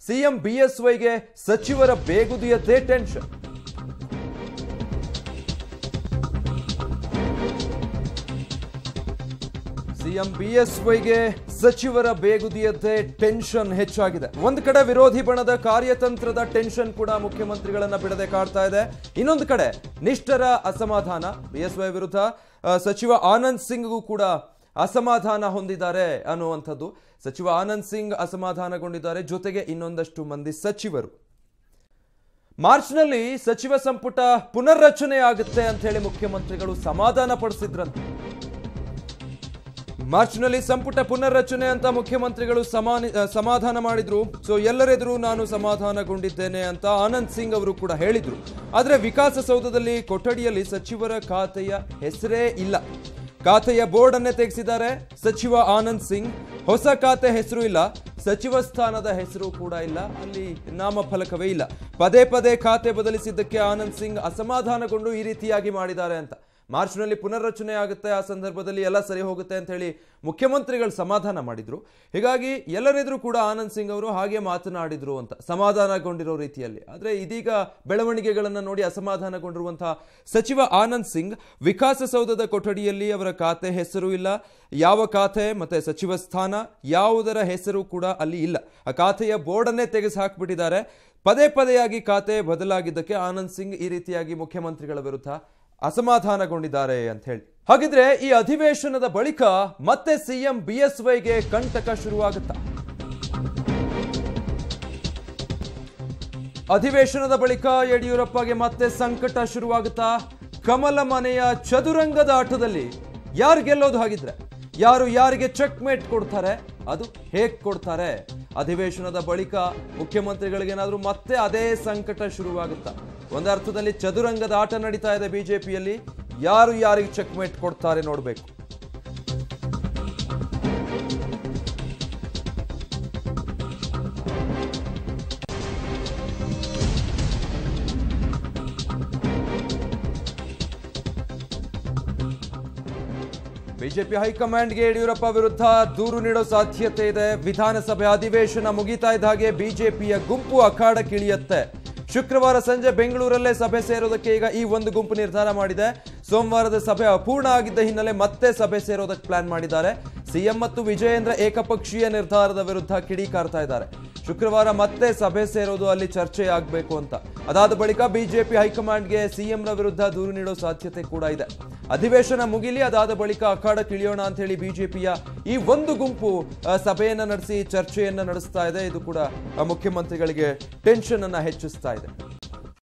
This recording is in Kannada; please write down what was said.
ಸಿಎಂ ಬಿಎಸ್ವೈಗೆ ಸಚಿವರ ಬೇಗುದಿಯದ್ದೇ ಟೆನ್ಷನ್ ಸಿಎಂ ಬಿಎಸ್ವೈಗೆ ಸಚಿವರ ಬೇಗುದಿಯದ್ದೇ ಟೆನ್ಷನ್ ಹೆಚ್ಚಾಗಿದೆ ಒಂದು ಕಡೆ ವಿರೋಧಿ ಬಣದ ಕಾರ್ಯತಂತ್ರದ ಟೆನ್ಷನ್ ಕೂಡ ಮುಖ್ಯಮಂತ್ರಿಗಳನ್ನ ಬಿಡದೆ ಕಾಡ್ತಾ ಇದೆ ಇನ್ನೊಂದು ಕಡೆ ನಿಷ್ಠರ ಅಸಮಾಧಾನ ಬಿಎಸ್ವೈ ವಿರುದ್ಧ ಆ, ಸಚಿವ ಆನಂದ್ ಸಿಂಗ್ಗೂ ಕೂಡ ಅಸಮಾಧಾನ ಹೊಂದಿದ್ದಾರೆ ಅನ್ನುವಂಥದ್ದು ಸಚಿವ ಆನಂದ್ ಸಿಂಗ್ ಅಸಮಾಧಾನಗೊಂಡಿದ್ದಾರೆ ಜೊತೆಗೆ ಇನ್ನೊಂದಷ್ಟು ಮಂದಿ ಸಚಿವರು ಮಾರ್ಚ್ನಲ್ಲಿ ಸಚಿವ ಸಂಪುಟ ಪುನರ್ರಚನೆ ಆಗುತ್ತೆ ಅಂತ ಹೇಳಿ ಮುಖ್ಯಮಂತ್ರಿಗಳು ಸಮಾಧಾನ ಪಡಿಸಿದ್ರಂತೆ ಮಾರ್ಚ್ನಲ್ಲಿ ಸಂಪುಟ ಪುನರ್ರಚನೆ ಅಂತ ಮುಖ್ಯಮಂತ್ರಿಗಳು ಸಮಾನಿ ಆ, ಸಮಾಧಾನ ಮಾಡಿದ್ರು ಸೊ ಎಲ್ಲರೆದುರು ನಾನು ಸಮಾಧಾನಗೊಂಡಿದ್ದೇನೆ ಅಂತ ಆನಂದ್ ಸಿಂಗ್ ಅವರು ಕೂಡ ಹೇಳಿದ್ರು ಆದ್ರೆ ವಿಕಾಸಸೌಧದಲ್ಲಿ ಕೊಠಡಿಯಲ್ಲಿ ಸಚಿವರ ಖಾತೆಯ ಹೆಸರೇ ಇಲ್ಲ ಖಾತೆಯ ಬೋರ್ಡ್ ಅನ್ನೇ ತೆಗೆಸಿದ್ದಾರೆ ಸಚಿವ ಆನಂದ್ ಸಿಂಗ್ ಹೊಸ ಖಾತೆ ಹೆಸರು ಇಲ್ಲ ಸಚಿವ ಸ್ಥಾನದ ಹೆಸರು ಕೂಡ ಇಲ್ಲ ಅಲ್ಲಿ ನಾಮಫಲಕವೇ ಇಲ್ಲ ಪದೇ ಪದೇ ಖಾತೆ ಬದಲಿಸಿದ್ದಕ್ಕೆ ಆನಂದ್ ಸಿಂಗ್ ಅಸಮಾಧಾನಗೊಂಡು ಈ ರೀತಿಯಾಗಿ ಮಾಡಿದ್ದಾರೆ ಅಂತ ಮಾರ್ಚ್ನಲ್ಲಿ ಪುನರ್ರಚನೆ ಆಗುತ್ತೆ ಆ ಸಂದರ್ಭದಲ್ಲಿ ಎಲ್ಲ ಸರಿ ಹೋಗುತ್ತೆ ಅಂತ ಹೇಳಿ ಮುಖ್ಯಮಂತ್ರಿಗಳು ಸಮಾಧಾನ ಮಾಡಿದ್ರು ಹೀಗಾಗಿ ಎಲ್ಲರೆದುರು ಕೂಡ ಆನಂದ್ ಸಿಂಗ್ ಅವರು ಹಾಗೆ ಮಾತನಾಡಿದ್ರು ಅಂತ ಸಮಾಧಾನಗೊಂಡಿರೋ ರೀತಿಯಲ್ಲಿ ಆದ್ರೆ ಇದೀಗ ಬೆಳವಣಿಗೆಗಳನ್ನ ನೋಡಿ ಅಸಮಾಧಾನಗೊಂಡಿರುವಂತಹ ಸಚಿವ ಆನಂದ್ ಸಿಂಗ್ ವಿಕಾಸಸೌಧದ ಕೊಠಡಿಯಲ್ಲಿ ಅವರ ಖಾತೆ ಹೆಸರು ಇಲ್ಲ ಯಾವ ಖಾತೆ ಮತ್ತೆ ಸಚಿವ ಸ್ಥಾನ ಯಾವುದರ ಹೆಸರು ಕೂಡ ಅಲ್ಲಿ ಇಲ್ಲ ಆ ಖಾತೆಯ ಬೋರ್ಡನ್ನೇ ತೆಗೆದು ಹಾಕ್ಬಿಟ್ಟಿದ್ದಾರೆ ಪದೇ ಪದೇಯಾಗಿ ಖಾತೆ ಬದಲಾಗಿದ್ದಕ್ಕೆ ಆನಂದ್ ಸಿಂಗ್ ಈ ರೀತಿಯಾಗಿ ಮುಖ್ಯಮಂತ್ರಿಗಳ ವಿರುದ್ಧ ಅಸಮಾಧಾನಗೊಂಡಿದ್ದಾರೆ ಅಂತ ಹೇಳಿ ಹಾಗಿದ್ರೆ ಈ ಅಧಿವೇಶನದ ಬಳಿಕ ಮತ್ತೆ ಸಿಎಂ ಬಿಎಸ್ವೈಗೆ ಕಂಟಕ ಶುರುವಾಗುತ್ತಾ ಅಧಿವೇಶನದ ಬಳಿಕ ಯಡಿಯೂರಪ್ಪಗೆ ಮತ್ತೆ ಸಂಕಟ ಶುರುವಾಗುತ್ತಾ ಕಮಲ ಮನೆಯ ಚದುರಂಗದ ಆಟದಲ್ಲಿ ಯಾರು ಗೆಲ್ಲೋದು ಹಾಗಿದ್ರೆ ಯಾರು ಯಾರಿಗೆ ಚೆಕ್ ಮೇಟ್ ಕೊಡ್ತಾರೆ ಅದು ಹೇಗ್ ಕೊಡ್ತಾರೆ ಅಧಿವೇಶನದ ಬಳಿಕ ಮುಖ್ಯಮಂತ್ರಿಗಳಿಗೇನಾದ್ರೂ ಮತ್ತೆ ಅದೇ ಸಂಕಟ ಶುರುವಾಗುತ್ತಾ ಒಂದರ್ಥದಲ್ಲಿ ಚದುರಂಗದ ಆಟ ನಡೀತಾ ಇದೆ ಬಿಜೆಪಿಯಲ್ಲಿ ಯಾರು ಯಾರಿಗೆ ಚೆಕ್ ಮೇಟ್ ಕೊಡ್ತಾರೆ ನೋಡ್ಬೇಕು ಬಿಜೆಪಿ ಹೈಕಮಾಂಡ್ಗೆ ಯಡಿಯೂರಪ್ಪ ವಿರುದ್ಧ ದೂರು ನೀಡೋ ಸಾಧ್ಯತೆ ಇದೆ ವಿಧಾನಸಭೆ ಅಧಿವೇಶನ ಮುಗಿತಾ ಇದ್ದ ಹಾಗೆ ಬಿಜೆಪಿಯ ಗುಂಪು ಅಖಾಡಕ್ಕಿಳಿಯತ್ತೆ ಶುಕ್ರವಾರ ಸಂಜೆ ಬೆಂಗಳೂರಲ್ಲೇ ಸಭೆ ಸೇರೋದಕ್ಕೆ ಈಗ ಈ ಒಂದು ಗುಂಪು ನಿರ್ಧಾರ ಮಾಡಿದೆ ಸೋಮವಾರದ ಸಭೆ ಅಪೂರ್ಣ ಆಗಿದ್ದ ಹಿನ್ನೆಲೆ ಮತ್ತೆ ಸಭೆ ಸೇರೋದಕ್ಕೆ ಪ್ಲಾನ್ ಮಾಡಿದ್ದಾರೆ ಸಿಎಂ ಮತ್ತು ವಿಜಯೇಂದ್ರ ಏಕಪಕ್ಷೀಯ ನಿರ್ಧಾರದ ವಿರುದ್ಧ ಕಿಡಿಕಾರ್ತಾ ಇದ್ದಾರೆ ಶುಕ್ರವಾರ ಮತ್ತೆ ಸಭೆ ಸೇರೋದು ಅಲ್ಲಿ ಚರ್ಚೆ ಆಗಬೇಕು ಅಂತ ಅದಾದ ಬಳಿಕ ಬಿಜೆಪಿ ಹೈಕಮಾಂಡ್ಗೆ ಸಿಎಂನ ವಿರುದ್ಧ ದೂರು ನೀಡೋ ಸಾಧ್ಯತೆ ಕೂಡ ಇದೆ ಅಧಿವೇಶನ ಮುಗಿಲಿ ಅದಾದ ಬಳಿಕ ಅಖಾಡಕ್ಕೆ ಇಳಿಯೋಣ ಅಂತ ಹೇಳಿ ಬಿಜೆಪಿಯ ಈ ಒಂದು ಗುಂಪು ಆ, ಸಭೆಯನ್ನ ನಡೆಸಿ ಚರ್ಚೆಯನ್ನ ನಡೆಸ್ತಾ ಇದೆ ಇದು ಕೂಡ ಆ, ಮುಖ್ಯಮಂತ್ರಿಗಳಿಗೆ ಟೆನ್ಷನ್ ಅನ್ನ ಹೆಚ್ಚಿಸ್ತಾ ಇದೆ